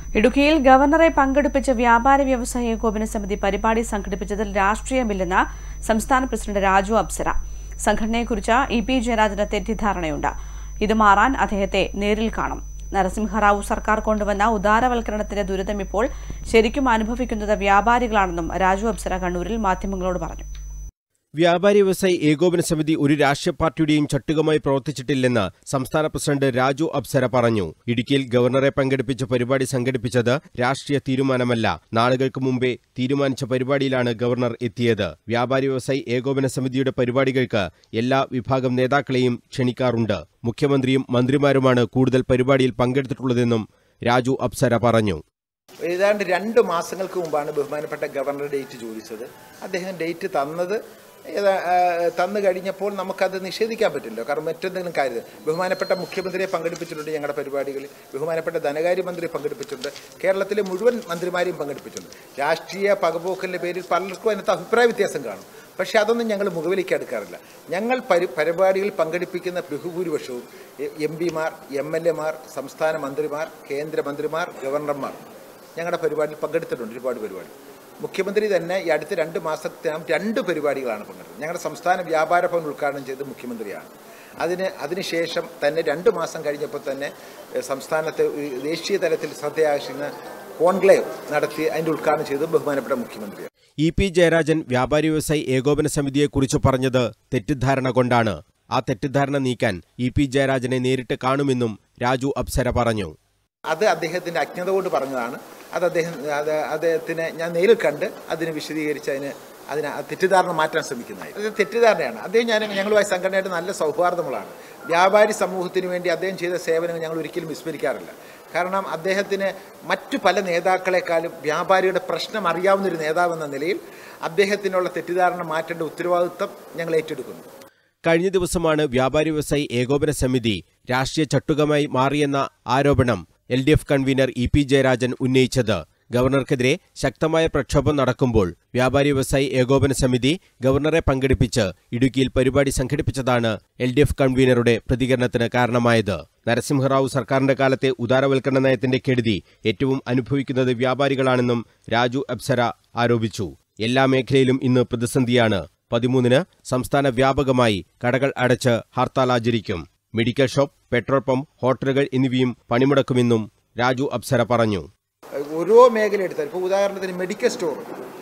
ഇടുക്കിയിൽ ഗവർണറെ പങ്കെടുപ്പിച്ച വ്യാപാര വ്യവസായ ഏകോപന സമിതി പരിപാടി സംഘടിപ്പിച്ചതിൽ രാഷ്ട്രീയമില്ലെന്ന് സംസ്ഥാന പ്രസിഡന്റ് രാജു അപ്സര സംഘടനയെക്കുറിച്ച് ഇ പി ജയരാജന് തെറ്റിദ്ധാരണയുണ്ട് ഇത് മാറാൻ അദ്ദേഹത്തെ നേരിൽ കാണും നരസിംഹറാവു സർക്കാർ കൊണ്ടുവന്ന ഉദാരവൽക്കരണത്തിന്റെ ദുരിതം ഇപ്പോൾ ശരിക്കും അനുഭവിക്കുന്നത് വ്യാപാരികളാണെന്നും രാജു അപ്സര കണ്ണൂരിൽ മാധ്യമങ്ങളോട് പറഞ്ഞു വ്യാപാരി വ്യവസായി ഏകോപന സമിതി ഒരു രാഷ്ട്രീയ പാർട്ടിയുടെയും ചട്ടുകമായി പ്രവർത്തിച്ചിട്ടില്ലെന്ന് സംസ്ഥാന പ്രസിഡന്റ് രാജു അപ്സര പറഞ്ഞു ഇടുക്കിയിൽ ഗവർണറെ പങ്കെടുപ്പിച്ച പരിപാടി സംഘടിപ്പിച്ചത് രാഷ്ട്രീയ തീരുമാനമല്ല നാളുകൾക്ക് മുമ്പേ തീരുമാനിച്ച പരിപാടിയിലാണ് ഗവർണർ എത്തിയത് വ്യാപാരി വ്യവസായി ഏകോപന സമിതിയുടെ പരിപാടികൾക്ക് എല്ലാ വിഭാഗം നേതാക്കളെയും ക്ഷണിക്കാറുണ്ട് മുഖ്യമന്ത്രിയും മന്ത്രിമാരുമാണ് കൂടുതൽ പരിപാടിയിൽ പങ്കെടുത്തിട്ടുള്ളതെന്നും രാജു അപ്സര പറഞ്ഞു ഏതാണ്ട് രണ്ട് മാസങ്ങൾക്ക് മുമ്പാണ് ബഹുമാനപ്പെട്ട ഗവർണർ ഡേറ്റ് ചോദിച്ചത് അദ്ദേഹം ഡേറ്റ് തന്നത് ഏതാ ആ, തന്നു കഴിഞ്ഞപ്പോൾ നമുക്കത് നിഷേധിക്കാൻ പറ്റില്ല കാരണം മറ്റെന്തെങ്കിലും കാര്യം ബഹുമാനപ്പെട്ട മുഖ്യമന്ത്രിയെ പങ്കെടുപ്പിച്ചിട്ടുണ്ട് ഞങ്ങളുടെ പരിപാടികളിൽ ബഹുമാനപ്പെട്ട ധനകാര്യമന്ത്രിയെ പങ്കെടുപ്പിച്ചിട്ടുണ്ട് കേരളത്തിലെ മുഴുവൻ മന്ത്രിമാരെയും പങ്കെടുപ്പിച്ചിട്ടുണ്ട് രാഷ്ട്രീയ പകപോക്കലിൻ്റെ പേരിൽ പലർക്കും അതിനകത്ത് അഭിപ്രായ വ്യത്യാസം കാണും പക്ഷേ അതൊന്നും ഞങ്ങൾ മുഖവിലേക്ക് എടുക്കാറില്ല ഞങ്ങൾ പരി പരിപാടികളിൽ പങ്കെടുപ്പിക്കുന്ന ബഹുഭൂരിപക്ഷവും എം പിമാർ എം എൽ എമാർ സംസ്ഥാന മന്ത്രിമാർ കേന്ദ്രമന്ത്രിമാർ ഗവർണർമാർ ഞങ്ങളുടെ പരിപാടിയിൽ പങ്കെടുത്തിട്ടുണ്ട് ഒരുപാട് പരിപാടി മുഖ്യമന്ത്രി തന്നെ ഈ അടുത്ത രണ്ട് മാസത്തിനകം രണ്ട് പരിപാടികളാണ് പങ്കെടുത്തത് ഞങ്ങളുടെ സംസ്ഥാന വ്യാപാര ഭവൻ ഉദ്ഘാടനം ചെയ്തത് മുഖ്യമന്ത്രിയാണ് അതിന് അതിനുശേഷം തന്നെ രണ്ട് മാസം കഴിഞ്ഞപ്പോൾ തന്നെ എഹ്, സംസ്ഥാനത്തെ ഒരു ദേശീയ തലത്തിൽ ശ്രദ്ധയാകർഷിക്കുന്ന കോൺക്ലേവ് നടത്തി അതിൻ്റെ ഉദ്ഘാടനം ചെയ്തത് ബഹുമാനപ്പെട്ട മുഖ്യമന്ത്രിയാണ് ഇ പി ജയരാജൻ വ്യാപാരി വ്യവസായി ഏകോപന സമിതിയെക്കുറിച്ച് പറഞ്ഞത് തെറ്റിദ്ധാരണ കൊണ്ടാണ് ആ തെറ്റിദ്ധാരണ നീക്കാൻ ഇ പി ജയരാജനെ നേരിട്ട് കാണുമെന്നും രാജു അപ്സര പറഞ്ഞു അത് അദ്ദേഹത്തിൻ്റെ അജ്ഞത കൊണ്ട് പറഞ്ഞതാണ് അത് അദ്ദേഹം അത് അദ്ദേഹത്തിനെ ഞാൻ നേരിൽ കണ്ട് അതിനെ വിശദീകരിച്ച് അതിന് അതിന് ആ തെറ്റിദ്ധാരണ മാറ്റാൻ ശ്രമിക്കുന്നതായി അത് തെറ്റിദ്ധാരണയാണ് അദ്ദേഹം ഞാൻ ഞങ്ങളുമായി സംഘടനയായിട്ട് നല്ല സൗഹാർദ്ദമുള്ളതാണ് വ്യാപാരി സമൂഹത്തിന് വേണ്ടി അദ്ദേഹം ചെയ്ത സേവനങ്ങൾ ഞങ്ങൾ ഒരിക്കലും വിസ്മരിക്കാറില്ല കാരണം അദ്ദേഹത്തിന് മറ്റു പല നേതാക്കളെക്കാളും വ്യാപാരിയുടെ പ്രശ്നം അറിയാവുന്ന ഒരു നേതാവെന്ന നിലയിൽ അദ്ദേഹത്തിനുള്ള തെറ്റിദ്ധാരണ മാറ്റേണ്ട ഉത്തരവാദിത്വം ഞങ്ങൾ ഏറ്റെടുക്കുന്നു കഴിഞ്ഞ ദിവസമാണ് വ്യാപാരി വ്യവസായി ഏകോപന സമിതി രാഷ്ട്രീയ ചട്ടുകമായി മാറിയെന്ന ആരോപണം L D F convener E P Jayarajan ഉന്നയിച്ചത് ഗവർണർക്കെതിരെ ശക്തമായ പ്രക്ഷോഭം നടക്കുമ്പോൾ വ്യാപാരി വ്യവസായി ഏകോപന സമിതി ഗവർണറെ പങ്കെടുപ്പിച്ച് ഇടുക്കിയിൽ പരിപാടി സംഘടിപ്പിച്ചതാണ് എൽ ഡി എഫ് കൺവീനറുടെ പ്രതികരണത്തിന് കാരണമായത് നരസിംഹറാവു സർക്കാരിന്റെ കാലത്തെ ഉദാരവൽക്കരണ നയത്തിന്റെ കെടുതി ഏറ്റവും അനുഭവിക്കുന്നത് വ്യാപാരികളാണെന്നും രാജു അപ്സര ആരോപിച്ചു എല്ലാ മേഖലയിലും ഇന്ന് പ്രതിസന്ധിയാണ് പതിമൂന്നിന് സംസ്ഥാന വ്യാപകമായി കടകൾ അടച്ച് ഹർത്താൽ ആചരിക്കും മെഡിക്കൽ ഷോപ്പ് പെട്രോൾ പമ്പ് ഹോട്ടലുകൾ എന്നിവയും പണിമുടക്കുമെന്നും രാജു അപ്സര പറഞ്ഞു ഓരോ മേഖല എടുത്താൽ ഇപ്പോൾ ഉദാഹരണത്തിന് മെഡിക്കൽ സ്റ്റോർ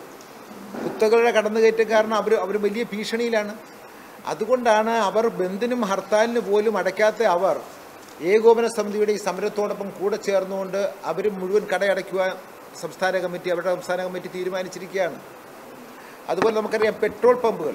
കുത്തകളുടെ കടന്നുകയറ്റം കാരണം അവർ അവർ വലിയ ഭീഷണിയിലാണ് അതുകൊണ്ടാണ് അവർ ബന്ദിനും ഹർത്താലിന് പോലും അടയ്ക്കാത്ത അവർ ഏകോപന സമിതിയുടെ ഈ സമരത്തോടൊപ്പം കൂടെ ചേർന്നുകൊണ്ട് അവർ മുഴുവൻ കടയടയ്ക്കുവാൻ സംസ്ഥാന കമ്മിറ്റി അവരുടെ സംസ്ഥാന കമ്മിറ്റി തീരുമാനിച്ചിരിക്കുകയാണ് അതുപോലെ നമുക്കറിയാം പെട്രോൾ പമ്പുകൾ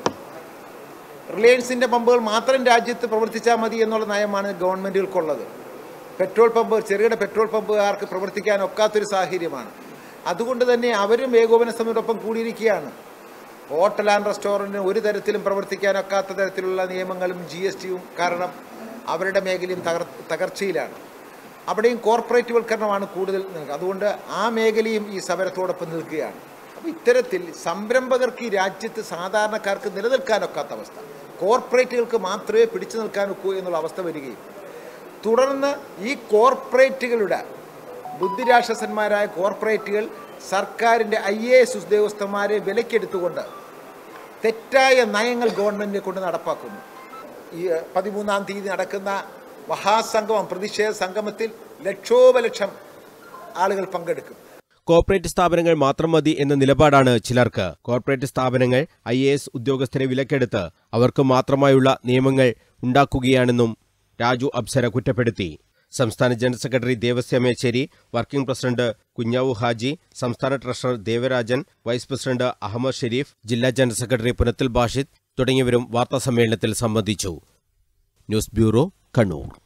റിലയൻസിൻ്റെ പമ്പുകൾ മാത്രം രാജ്യത്ത് പ്രവർത്തിച്ചാൽ മതി എന്നുള്ള നയമാണ് ഗവൺമെൻറ്റുകൾക്കുള്ളത് പെട്രോൾ പമ്പ് ചെറുകിട പെട്രോൾ പമ്പുകാർക്ക് പ്രവർത്തിക്കാൻ ഒക്കാത്തൊരു സാഹചര്യമാണ് അതുകൊണ്ട് തന്നെ അവരും ഏകോപന സമിതിയോടൊപ്പം കൂടിയിരിക്കുകയാണ് ഹോട്ടൽ ആൻഡ് റെസ്റ്റോറൻറ്റിന് ഒരു തരത്തിലും പ്രവർത്തിക്കാനൊക്കാത്ത തരത്തിലുള്ള നിയമങ്ങളും ജി എസ് ടിയും കാരണം അവരുടെ മേഖലയും തകർ തകർച്ചയിലാണ് അവിടെയും കോർപ്പറേറ്റ് വൽക്കരണമാണ് കൂടുതൽ നിൽക്കുക അതുകൊണ്ട് ആ മേഖലയും ഈ സമരത്തോടൊപ്പം നിൽക്കുകയാണ് അപ്പോൾ ഇത്തരത്തിൽ സംരംഭകർക്ക് ഈ രാജ്യത്ത് സാധാരണക്കാർക്ക് നിലനിൽക്കാനൊക്കാത്ത അവസ്ഥ കോർപ്പറേറ്റുകൾക്ക് മാത്രമേ പിടിച്ചു നിൽക്കാൻ ഒക്കൂ എന്നുള്ള അവസ്ഥ വരികയും തുടർന്ന് ഈ കോർപ്പറേറ്റുകളുടെ ബുദ്ധിരാക്ഷസന്മാരായ കോർപ്പറേറ്റുകൾ സർക്കാരിൻ്റെ ഐ എ എസ് ഉദ്യോഗസ്ഥന്മാരെ വിലക്കെടുത്തുകൊണ്ട് തെറ്റായ നയങ്ങൾ ഗവൺമെൻറ്റിനെ കൊണ്ട് നടപ്പാക്കുന്നു ഈ പതിമൂന്നാം തീയതി നടക്കുന്ന മഹാസംഗമം പ്രതിഷേധ സംഗമത്തിൽ ലക്ഷോപലക്ഷം ആളുകൾ പങ്കെടുക്കും കോർപ്പറേറ്റ് സ്ഥാപനങ്ങൾ മാത്രം മതി എന്ന നിലപാടാണ് ചിലർക്ക് കോർപ്പറേറ്റ് സ്ഥാപനങ്ങൾ ഐ എ എസ് ഉദ്യോഗസ്ഥരെ വിലക്കെടുത്ത് അവർക്ക് മാത്രമായുള്ള നിയമങ്ങൾ ഉണ്ടാക്കുകയാണെന്നും രാജു അപ്സര കുറ്റപ്പെടുത്തി സംസ്ഥാന general secretary Devasya Mechery working president Kunjavu Haji സംസ്ഥാന treasurer Devarajan vice president Ahammed Sherif ജില്ലാ ജനറൽ സെക്രട്ടറി പുനത്തിൽ ബാഷിദ് തുടങ്ങിയവരും വാർത്താസമ്മേളനത്തിൽ സംബന്ധിച്ചു ന്യൂസ് ബ്യൂറോ കണ്ണൂർ